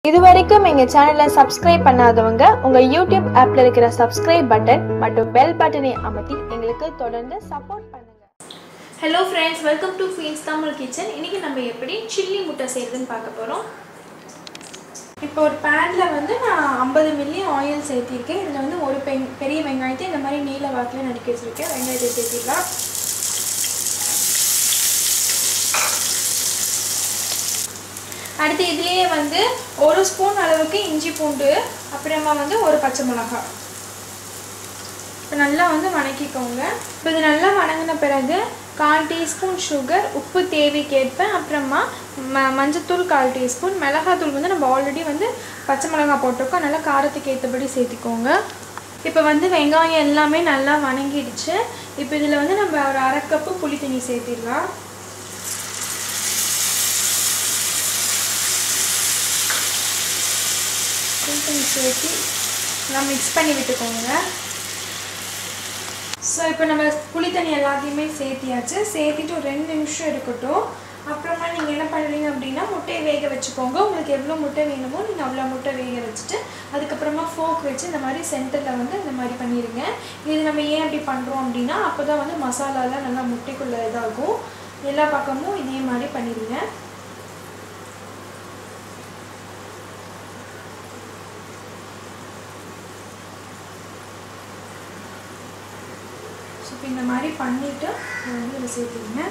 இதுவரைக்கும் எங்க சேனலை சப்ஸ்கிரைப் பண்ணாதவங்க உங்க யூடியூப் ஆப்ல இருக்கிற சப்ஸ்கிரைப் பட்டன் மற்றும் பெல் பட்டனை அமர்த்தி எங்களுக்கு தொடர்ந்து சப்போர்ட் பண்ணுங்க hello friends welcome to Queens Tamil Kitchen இன்றைக்கி நம்ம எப்படி சில்லி முட்டை செய்கிறதுன்னு பார்க்க போகிறோம் இப்போ ஒரு பேனில் வந்து நான் ஐம்பது மில்லி ஆயில் சேர்த்திருக்கேன் இதில் வந்து ஒரு பெண் பெரிய வெங்காயத்தை இந்த மாதிரி நீல வாக்கில் நறுக்கி வச்சுருக்கேன் வெங்காயத்தை சேர்த்திடலாம் அடுத்து இதுலேயே வந்து ஒரு ஸ்பூன் அளவுக்கு இஞ்சி பூண்டு அப்புறமா வந்து ஒரு பச்சை மிளகாய் இப்போ நல்லா வந்து வணக்கிக்கோங்க இப்போ இது நல்லா வணங்கின பிறகு கால் டீஸ்பூன் சுகர் உப்பு தேவைக்கேற்ப அப்புறமா ம மஞ்சத்தூள் கால் டீஸ்பூன் மிளகாத்தூள் வந்து நம்ம ஆல்ரெடி வந்து பச்சை மிளகாய் போட்டிருக்கோம் நல்லா காரத்துக்கு ஏற்றபடி சேர்த்துக்கோங்க இப்போ வந்து வெங்காயம் எல்லாமே நல்லா வணங்கிடுச்சு இப்போ இதில் வந்து நம்ம ஒரு அரை கப்பு புளி தண்ணி சேர்த்திடலாம் புளி தண்ணி சேர்த்து நல்லா மிக்ஸ் பண்ணி விட்டுக்கோங்க ஸோ இப்போ நம்ம புளி தண்ணி எல்லாத்தையுமே சேர்த்தியாச்சு சேர்த்திட்டு ஒரு ரெண்டு நிமிஷம் இருக்கட்டும் அப்புறமா நீங்கள் என்ன பண்ணுறீங்க அப்படின்னா முட்டையை வேக வச்சுக்கோங்க உங்களுக்கு எவ்வளோ முட்டை வேணுமோ நீங்கள் அவ்வளோ முட்டை வேக வச்சுட்டு அதுக்கப்புறமா ஃபோக் வச்சு இந்த மாதிரி சென்டரில் வந்து இந்த மாதிரி பண்ணிடுங்க இது நம்ம ஏன் அப்படி பண்ணுறோம் அப்படின்னா அப்போ தான் வந்து மசாலாலாம் நல்லா முட்டைக்குள்ளே இதாகும் எல்லா பக்கமும் இதே மாதிரி பண்ணிடுங்க ஸோ இப்போ இந்த மாதிரி பண்ணிவிட்டு வந்து இதில் சேர்த்துருங்க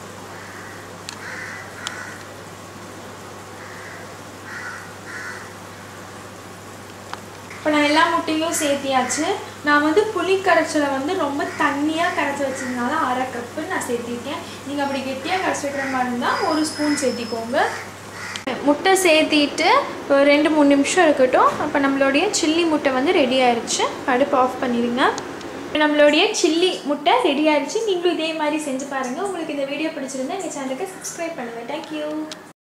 இப்போ நான் எல்லா முட்டையும் சேர்த்தியாச்சு நான் வந்து புளி கரைச்சலை வந்து ரொம்ப தண்ணியாக கரைச்சி வச்சதுனால அரை கப்பு நான் சேர்த்திருக்கேன் நீங்கள் அப்படி கெட்டியாக கரைச்சி வைக்கிற மாதிரி இருந்தால் ஒரு ஸ்பூன் சேர்த்திக்கோங்க முட்டை சேர்த்திட்டு ஒரு ரெண்டு மூணு நிமிஷம் இருக்கட்டும் அப்போ நம்மளுடைய சில்லி முட்டை வந்து ரெடி ஆயிடுச்சு அடுப்பு ஆஃப் பண்ணிடுங்க நம்மளுடைய சில்லி முட்டை ரெடி ஆயிடுச்சு நீங்களும் இதே மாதிரி செஞ்சு பாருங்கள் உங்களுக்கு இந்த வீடியோ பிடிச்சிருந்தா எங்கள் சேனலுக்கு சப்ஸ்கிரைப் பண்ணுங்கள் தேங்க்யூ